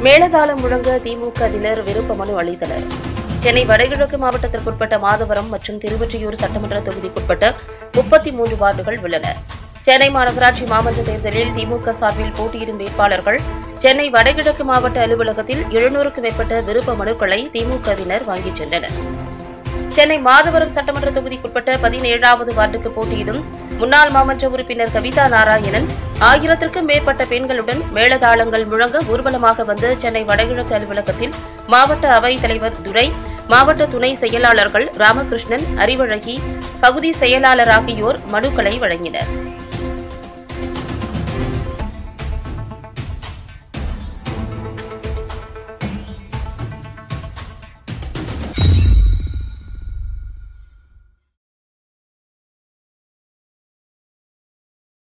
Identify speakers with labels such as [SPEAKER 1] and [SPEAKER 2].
[SPEAKER 1] மேளதாளம் முழங்க திமுகவினர் விருப்ப மனு அளித்தனர் சென்னை வடகிழக்கு மாவட்டத்திற்குட்பட்ட மாதவரம் மற்றும் திருவொற்றியூர் சட்டமன்ற தொகுதிக்குட்பட்ட முப்பத்தி மூன்று வார்டுகள் உள்ளன சென்னை மாநகராட்சி மாமன்ற தேர்தலில் திமுக சார்பில் போட்டியிடும் வேட்பாளர்கள் சென்னை வடகிழக்கு மாவட்ட அலுவலகத்தில் எழுநூறுக்கும் மேற்பட்ட விருப்ப மனுக்களை திமுகவினர் வாங்கிச் சென்றனர் சென்னை மாதவரம் சட்டமன்ற தொகுதிக்குட்பட்ட பதினேழாவது வார்டுக்கு போட்டியிடும் முன்னாள் மாமன்ற உறுப்பினர் கவிதா நாராயணன் ஆயிரத்திற்கும் மேற்பட்ட பெண்களுடன் மேளதாளங்கள் முழங்க ஊர்வலமாக வந்து சென்னை வடகிழக்கு அலுவலகத்தில் மாவட்ட அவைத் தலைவர் துரை மாவட்ட துணை செயலாளர்கள் ராமகிருஷ்ணன் அறிவழகி பகுதி செயலாளர் ஆகியோர் மனுக்களை வழங்கினர்